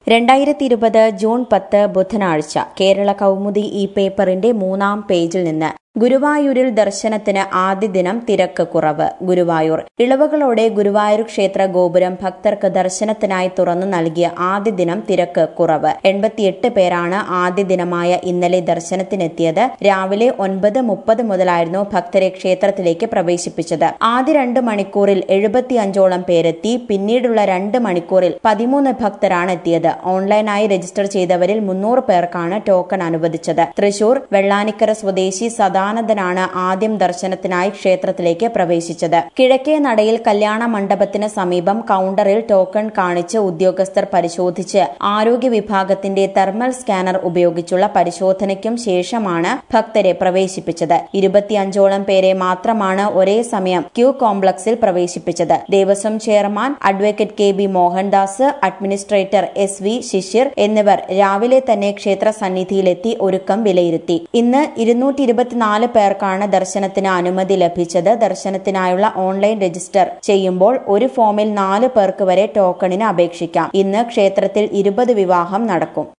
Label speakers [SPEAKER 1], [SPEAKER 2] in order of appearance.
[SPEAKER 1] രണ്ടായിരത്തി ഇരുപത് ജൂൺ പത്ത് ബുധനാഴ്ച കേരള കൗമുദി ഈ പേപ്പറിന്റെ മൂന്നാം പേജിൽ നിന്ന് ഗുരുവായൂരിൽ ദർശനത്തിന് ആദ്യ ദിനം തിരക്ക് കുറവ് ഗുരുവായൂർ ഇളവുകളോടെ ഗുരുവായൂർ ക്ഷേത്ര ഗോപുരം ഭക്തർക്ക് ദർശനത്തിനായി തുറന്നു നൽകിയ ആദ്യ ദിനം തിരക്ക് കുറവ് എൺപത്തിയെട്ട് പേരാണ് ആദ്യ ദിനമായ ഇന്നലെ ദർശനത്തിനെത്തിയത് രാവിലെ ഒൻപത് മുപ്പത് മുതലായിരുന്നു ഭക്തരെ ക്ഷേത്രത്തിലേക്ക് പ്രവേശിപ്പിച്ചത് ആദ്യ രണ്ട് മണിക്കൂറിൽ എഴുപത്തിയഞ്ചോളം പേരെത്തി പിന്നീടുള്ള രണ്ട് മണിക്കൂറിൽ പതിമൂന്ന് ഭക്തരാണ് എത്തിയത് ഓൺലൈനായി രജിസ്റ്റർ ചെയ്തവരിൽ മുന്നൂറ് പേർക്കാണ് ടോക്കൺ അനുവദിച്ചത് തൃശൂർ വെള്ളാനിക്കര സ്വദേശി സദാനന്ദനാണ് ആദ്യം ദർശനത്തിനായി ക്ഷേത്രത്തിലേക്ക് പ്രവേശിച്ചത് കിഴക്കേ നടയിൽ കല്യാണ മണ്ഡപത്തിന് സമീപം കൌണ്ടറിൽ ടോക്കൺ കാണിച്ച് ഉദ്യോഗസ്ഥർ പരിശോധിച്ച് ആരോഗ്യ വിഭാഗത്തിന്റെ തെർമൽ സ്കാനർ ഉപയോഗിച്ചുള്ള പരിശോധനയ്ക്കും ശേഷമാണ് ഭക്തരെ പ്രവേശിപ്പിച്ചത് ഇരുപത്തിയഞ്ചോളം പേരെ മാത്രമാണ് ഒരേ സമയം ക്യൂ കോംപ്ലക്സിൽ പ്രവേശിപ്പിച്ചത് Devaswom chairman advocate K B Mohandas administrator S V Shishir എന്നിവർ രാവിലെ തന്നെ ക്ഷേത്ര സന്നിധിയിലെത്തി ഒരുക്കം വിലയിരുത്തി ഇന്ന് ഇരുന്നൂറ്റി ഇരുപത്തിനാല് പേർക്കാണ് ദർശനത്തിന് അനുമതി ലഭിച്ചത് ദർശനത്തിനായുള്ള ഓൺലൈൻ രജിസ്റ്റർ ചെയ്യുമ്പോൾ ഒരു ഫോമിൽ നാല് പേർക്ക് വരെ ടോക്കണിന് അപേക്ഷിക്കാം ഇന്ന് ക്ഷേത്രത്തിൽ ഇരുപത് വിവാഹം നടക്കും